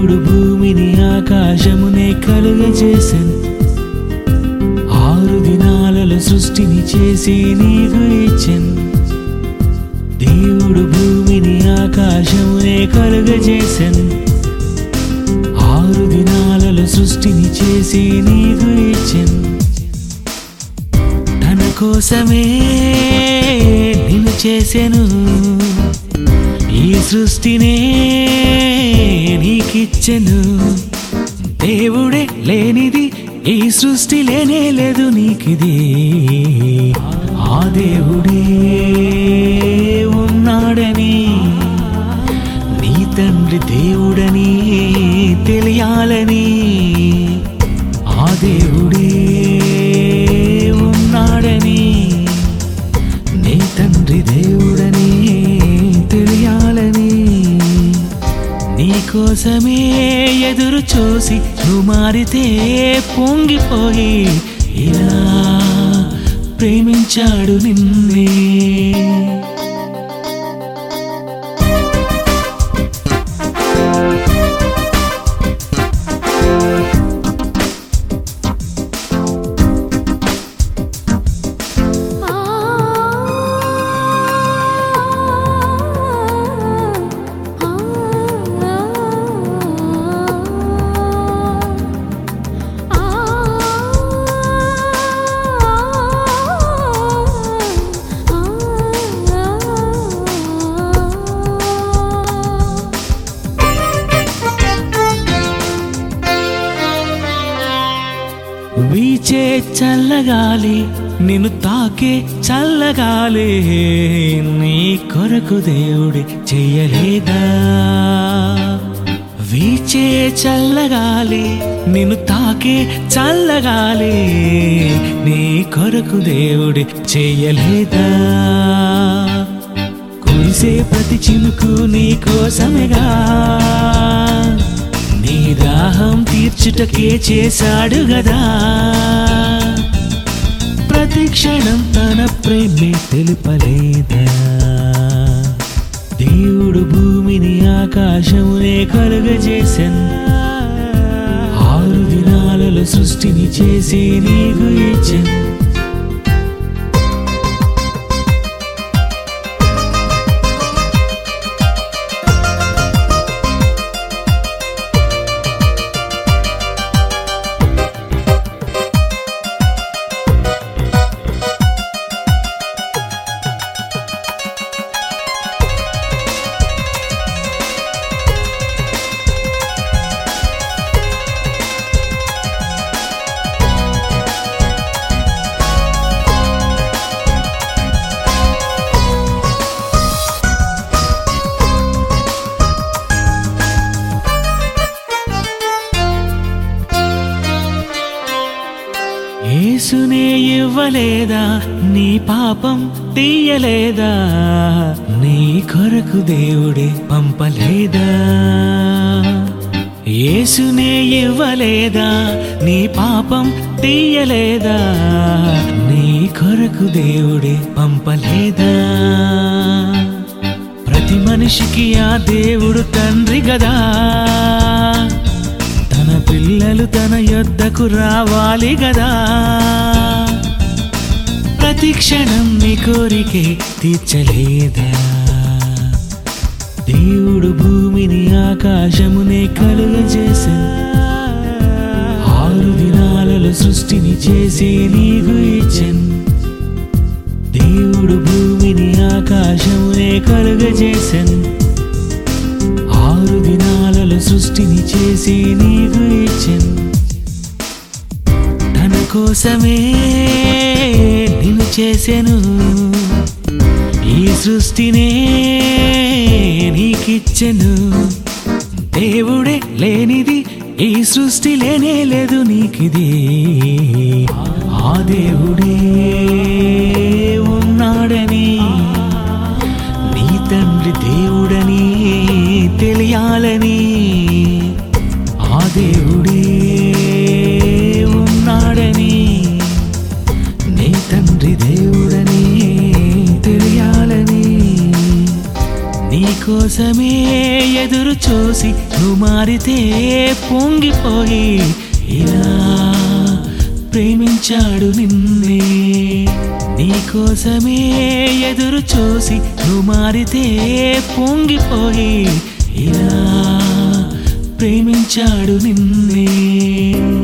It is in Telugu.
దేవుడు భూమిని ఆకాశమునే కలుగజేసెను ఆరు దినాలలో సృష్టిని చేసి నీకు ఇచ్చెను దేవుడు భూమిని ఆకాశమునే కలుగజేసెను ఆరు దినాలలో సృష్టిని చేసి నీకు ఇచ్చెను తన కోసమే నిన్ను చేసెను ఈ సృష్టినే నీకిచ్చెను దేవుడే లేనిది ఈ సృష్టి లేనే లేదు నీకిది ఆ దేవుడే ఉన్నాడని నీ తండ్రి దేవుడని తెలియాలని ఆ దేవుడే ఉన్నాడని నీ తండ్రి దేవుడని తెలియాలని నీకోసమే ఎదురు చూసి నువ్వు మారితే పొంగిపోయి ఇలా ప్రేమించాడు నిన్నే వీచే చల్లగాలి నిన్ను తాకే చల్లగాలి నీ కొరకు దేవుడి చెయ్యలేదా వీచే చల్లగాలి నిన్ను తాకే చల్లగాలి నీ కొరకు దేవుడి చెయ్యలేదా కురిసే ప్రతి చినుకు నీ కోసమేగా నీ దాహం తీర్చుటకే చేశాడు గదా ప్రతి క్షణం తన ప్రేమే తెలుపలేదా దేవుడు భూమిని ఆకాశమునే కలుగజేసెన్ ఆరు దినాలలో సృష్టిని చేసి నీకు ఇచ్చెన్ యేసునే ఇవ్వలేదా నీ పాపం తీయలేదా నీ కొరకు దేవుడే పంపలేదా యేసునే ఇవ్వలేదా నీ పాపం తీయలేదా నీ కొరకు దేవుడే పంపలేదా ప్రతి మనిషికి ఆ దేవుడు తండ్రి గదా తన పిల్లలు తన యొద్దకు రావాలి గదా ప్రతి క్షణం నీ కోరికే తీర్చలేదా దేవుడు భూమిని ఆకాశమునే కలుగజేసే ఆరు దినాలలో సృష్టిని చేసి నీకు ఇచ్చెన్ దేవుడు భూమిని ఆకాశమునే కలుగజేసెన్ ఆరు దినాలలో సృష్టిని చేసి నీకు ఇచ్చెన్ తన కోసమే నిన్ను చేసెను ఈ సృష్టినే నీకిచ్చెను దేవుడే లేనిది ఈ సృష్టి లేనే లేదు నీకిది ఆ దేవుడే ఉన్నాడని నీ తండ్రి దేవుడని తెలియాలని ఆ దేవుడే ఉన్నాడని నీ తండ్రి దేవుడని తెలియాలని నీకు నీకోసమే ఎదురు చూసి నువ్వు మారితే పొంగిపోయి ఇలా ప్రేమించాడు నిన్నే నీకోసమే ఎదురు చూసి నువ్వు మారితే పొంగిపోయి ఇలా ప్రేమించాడు నిన్నే